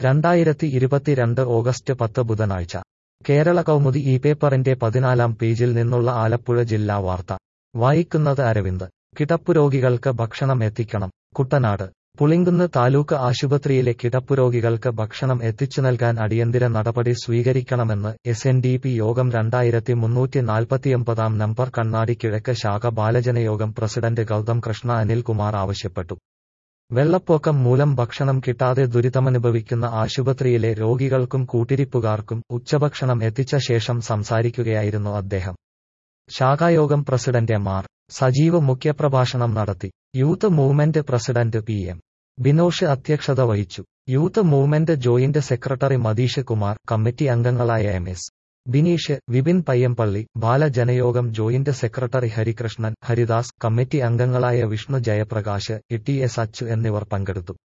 രണ്ടായിരത്തി ഇരുപത്തിരണ്ട് ഓഗസ്റ്റ് പത്ത് ബുധനാഴ്ച കേരള കൗമുദി ഈ പേപ്പറിന്റെ പതിനാലാം പേജിൽ നിന്നുള്ള ആലപ്പുഴ ജില്ലാ വാർത്ത വായിക്കുന്നത് അരവിന്ദ് കിടപ്പുരോഗികൾക്ക് ഭക്ഷണം എത്തിക്കണം കുട്ടനാട് പുളിങ്കുന്ന് താലൂക്ക് ആശുപത്രിയിലെ കിടപ്പുരോഗികൾക്ക് ഭക്ഷണം എത്തിച്ചു നൽകാൻ അടിയന്തര നടപടി സ്വീകരിക്കണമെന്ന് എസ് എൻ ഡി പി യോഗം രണ്ടായിരത്തി മുന്നൂറ്റി നാൽപ്പത്തിയൊമ്പതാം നമ്പർ കണ്ണാടി കിഴക്ക് ശാഖ ബാലജനയോഗം പ്രസിഡന്റ് ഗൗതം കൃഷ്ണ അനിൽകുമാർ ആവശ്യപ്പെട്ടു വെള്ളപ്പൊക്കം മൂലം ഭക്ഷണം കിട്ടാതെ ദുരിതമനുഭവിക്കുന്ന ആശുപത്രിയിലെ രോഗികൾക്കും കൂട്ടിരിപ്പുകാർക്കും ഉച്ചഭക്ഷണം എത്തിച്ച ശേഷം സംസാരിക്കുകയായിരുന്നു അദ്ദേഹം ശാഖായോഗം പ്രസിഡന്റ് എം ആർ സജീവ് മുഖ്യപ്രഭാഷണം നടത്തി youth movement president P M Binosh അധ്യക്ഷത വഹിച്ചു youth movement joint secretary Matheesh Kumar committee അംഗങ്ങളായ എം എസ് ബിനീഷ് വിപിൻ പയ്യമ്പള്ളി ബാലജനയോഗം joint secretary Harikrishnan Haridas committee അംഗങ്ങളായ Vishnu Jayaprakash E T S Achu എന്നിവർ പങ്കെടുത്തു